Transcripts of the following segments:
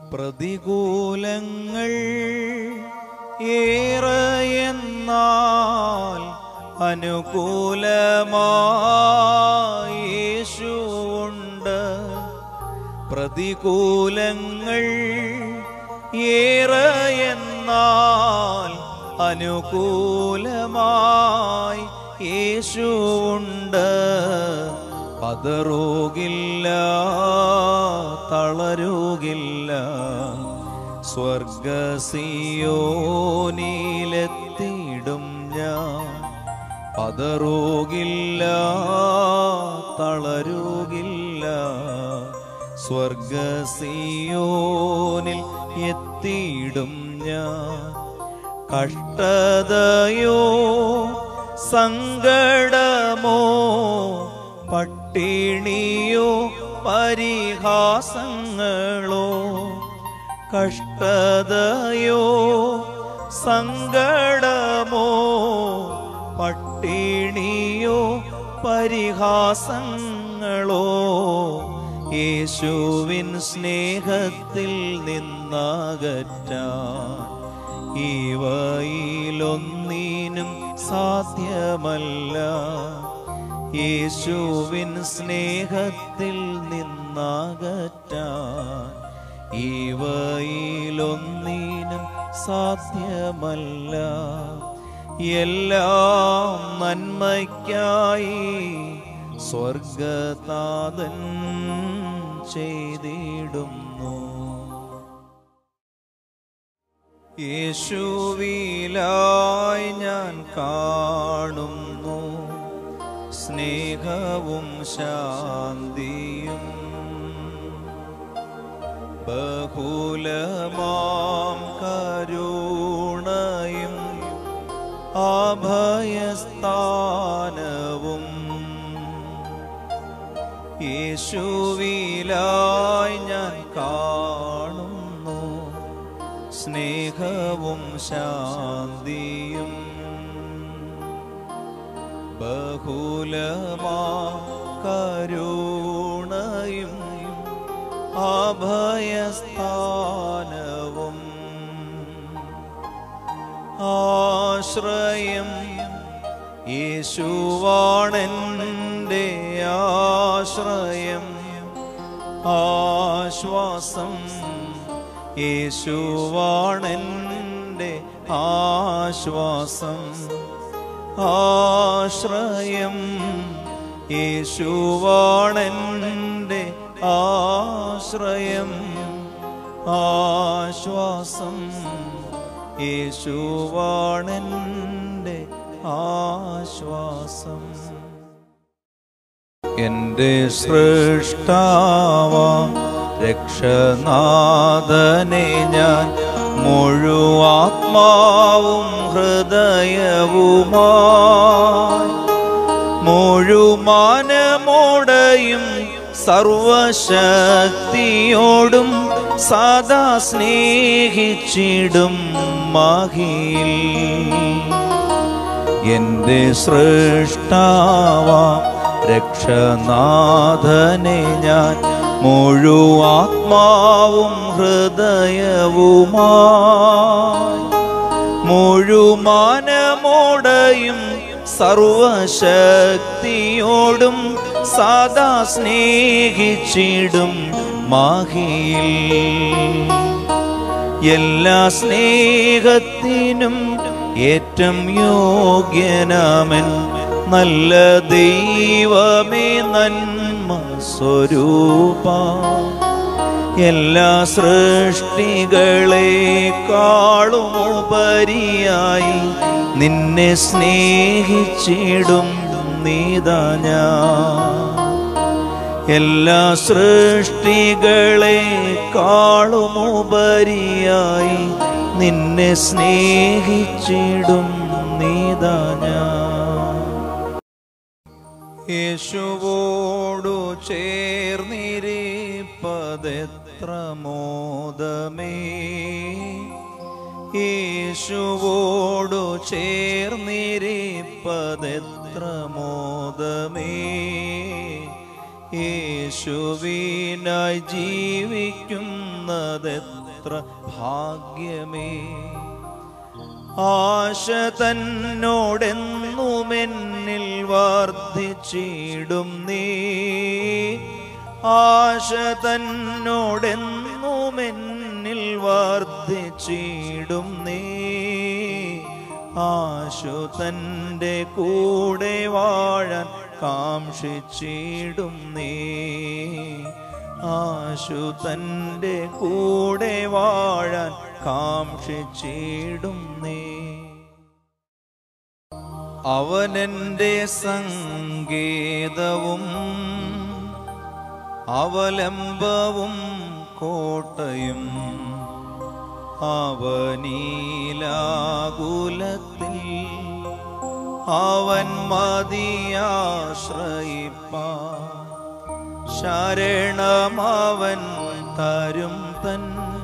പ്രതികൂലങ്ങൾ ഏറെയെന്നാൽ അനുകൂലമായി യേശുവുണ്ട് പ്രതികൂലങ്ങൾ ഏറെയെന്നാൽ അനുകൂലമായി യേശുവുണ്ട് പതറുകില്ല തളരുകില്ല സ്വർഗസിയോനിലെത്തിയിടും ഞാൻ പതറുകില്ല തളരുകില്ല സ്വർഗസിയോനിൽ എത്തിയിടും ഞാൻ കഷ്ടതയോ സങ്കടമോ പട്ടിണിയോ പരിഹാസങ്ങളോ കഷ്ടതയോ സങ്കടമോ പട്ടിണിയോ പരിഹാസങ്ങളോ യേശുവിൻ സ്നേഹത്തിൽ നിന്നകറ്റാൻ ഇവയിലൊന്നിനും സാധ്യമല്ല യേശുവിൻ സ്നേഹത്തിൽ നിന്നകറ്റാൻ ഇവയിലൊന്നിനും സാധ്യമല്ല എല്ലാം നന്മയ്ക്കായി സ്വർഗതാതൻ ചെയ്തിടുന്നു യേശുവിലായി ഞാൻ കാണുന്നു സ്നേഹവും ശാന്തിയും ബഹുലമാം കരുണയും അഭയസ്ഥാനവും യേശുവിലായി ഞാൻ കാണുന്നു സ്നേഹവും ശാന്തിയും ബഹുലമാ കരുണയും അഭയസ്ഥാനവും ആശ്രയം യേശുവാണെൻ്റെ ആശ്രയം ആശ്വാസം യേശുവാണെൻ്റെ ആശ്വാസം ആശ്രയം യേശുവാണെൻ്റെ ആശ്രയം ആശ്വാസം യേശുവാണെൻ്റെ ആശ്വാസം എൻ്റെ സൃഷ്ടാവ രക്ഷനാഥനെ ഞാൻ മുഴുവാത്മാവും ഹൃദയവുമായി മുഴുമാനമോടെയും സർവശക്തിയോടും സദാ സ്നേഹിച്ചിടും മഹിൽ എന്റെ സൃഷ്ടാവ രക്ഷനാഥനെ ഞാൻ മുഴുവാത്മാവും ഹൃദയവുമായി മുഴുമാനമോടെയും സർവശക്തിയോടും സദാ സ്നേഹിച്ചിടും മാഹിയിൽ എല്ലാ സ്നേഹത്തിനും ഏറ്റം യോഗ്യനാമൻ നല്ല ദൈവമേ നന്മ സ്വരൂപ എല്ലാ സൃഷ്ടികളെക്കാളും ഉപരിയായി നിന്നെ സ്നേഹിച്ചിടും നീതാ ഞാൻ എല്ലാ സൃഷ്ടികളെക്കാളും ഉപരിയായി നിന്നെ സ്നേഹിച്ചിടും നീതാ ഞാൻ യേശുവോടു ചേർന്നിരിപ്പതെത്ര മോദമേ യേശുവോടു ചേർന്നിരിപ്പതെത്ര മോദമേ യേശുവിനായി ജീവിക്കും വാഴുന്നതെത്ര ഭാഗ്യമേ ആശ തന്നോടെന്നുമെന്നിൽ വർദ്ധിച്ചിടും നീ ആശ തന്നോടെന്നുമെന്നിൽ വർദ്ധിച്ചിടും നീ ആശു തൻ്റെ കൂടെ വാഴാൻ കാക്ഷിച്ചിടും നീ ആശു തൻ്റെ കൂടെ വാഴാൻ കാക്ഷിച്ചിടും നീ അവനെന്റെ സങ്കേതവും അവലംബവും കോട്ടയും അവനീലാകുലത്തിൽ അവൻ മതിയാശ്രയിപ്പ ശരണമവൻ തരും തൻ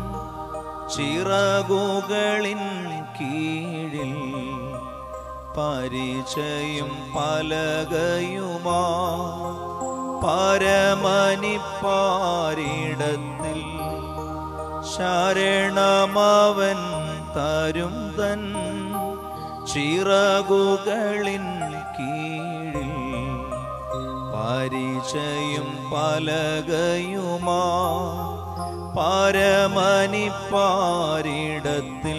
ചിറകുകളിൻ കീഴിൽ പരിചയും പലകയുമാ പരമനിപ്പാരിടത്തിൽ ശരണമവൻ തരും തൻ ചിറകുകളിൻ കീഴിൽ പരിചയും പലകയുമാ പരമനിപ്പാരിടത്തിൽ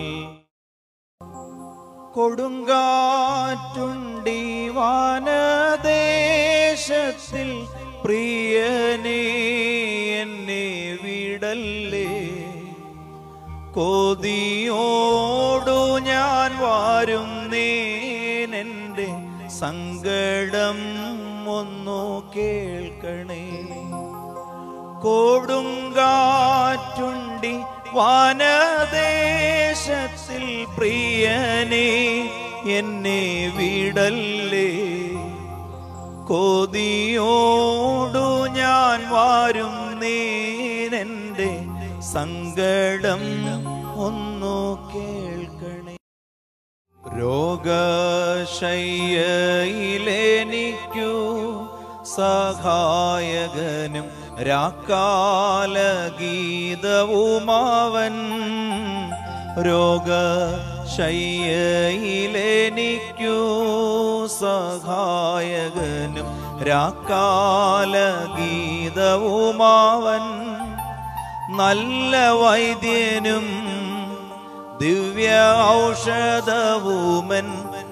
കൊടുങ്കാറ്റുണ്ടി വാനദേശത്തിൽ പ്രിയനേ എന്നെ വിടല്ലേ കൊതിയോടു ഞാൻ വാരും നേനെൻ്റെ സങ്കടം ഒന്നു കേൾക്കണേ കൊടുങ്കാറ്റുണ്ടി വനദേശത്തിൽ പ്രിയനെ എന്നെ വിടല്ലേ കൊതിയോടു ഞാൻ വാരും നീനെൻ്റെ സങ്കടം ഒന്നു കേൾക്കണേ രോഗശയ്യയിലെനിക്കു സഹായകനും രാക്കാലഗീതവുമാവൻ രോഗശയ്യയിലെനിക്കു സഹായകനും രാക്കാലഗീതവുമാവൻ നല്ല വൈദ്യനും ദിവ്യ ഔഷധവുമൻ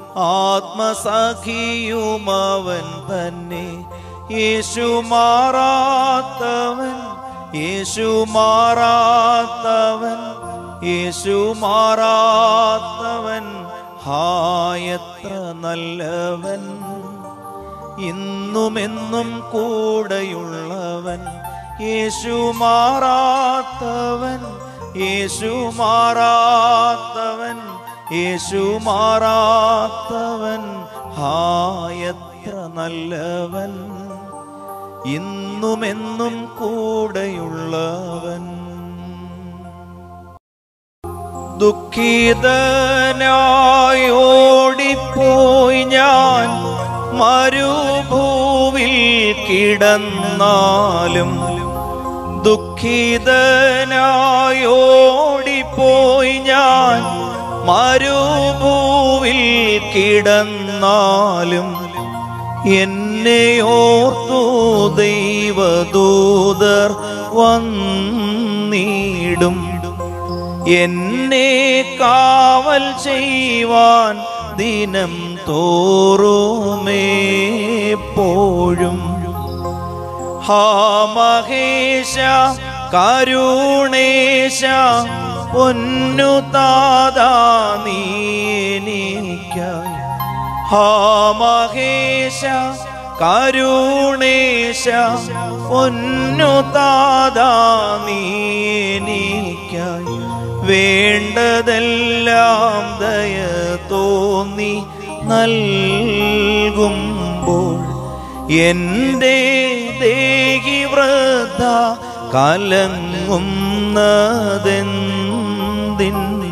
ആത്മസഖിയുമവൻ തന്നെ യേശു മാറാത്തവൻ യേശു മാറാത്തവൻ യേശു മാറാത്തവൻ ഹായത്ര നല്ലവൻ ഇന്നുമെന്നും കൂടെയുള്ളവൻ യേശു മാറാത്തവൻ യേശു മാറാത്തവൻ യേശു മാറാത്തവൻ ഹായത്ര നല്ലവൻ ഇന്നുമെന്നും കൂടെയുള്ളവൻ ദുഃഖിതനായി ഓടിപ്പോയി ഞാൻ മരുഭൂവിൽ കിടന്നാലും ദുഃഖിതനായി ഓടിപ്പോയി ഞാൻ മരുഭൂവിൽ കിടന്നാലും എന്നെ ഓർത്തു ദൈവദൂതർ വന്നിടും എന്നെ കാവൽ ചെയ്യുവാൻ ദിനം തോറുമേപ്പോഴും ഹാ മഹേശ കരുണേശ പൊന്നു താതാ നീ എനിക്കായി ഹാ മഹേശ കരുണേശ പൊന്നു താതാ നീ എനിക്കായി വേണ്ടതെല്ലാം ദയ തോന്നി നൽകുമ്പോൾ എൻ്റെ ദേഹി വൃദ്ധ കലങ്ങുന്നതെന്തിൻ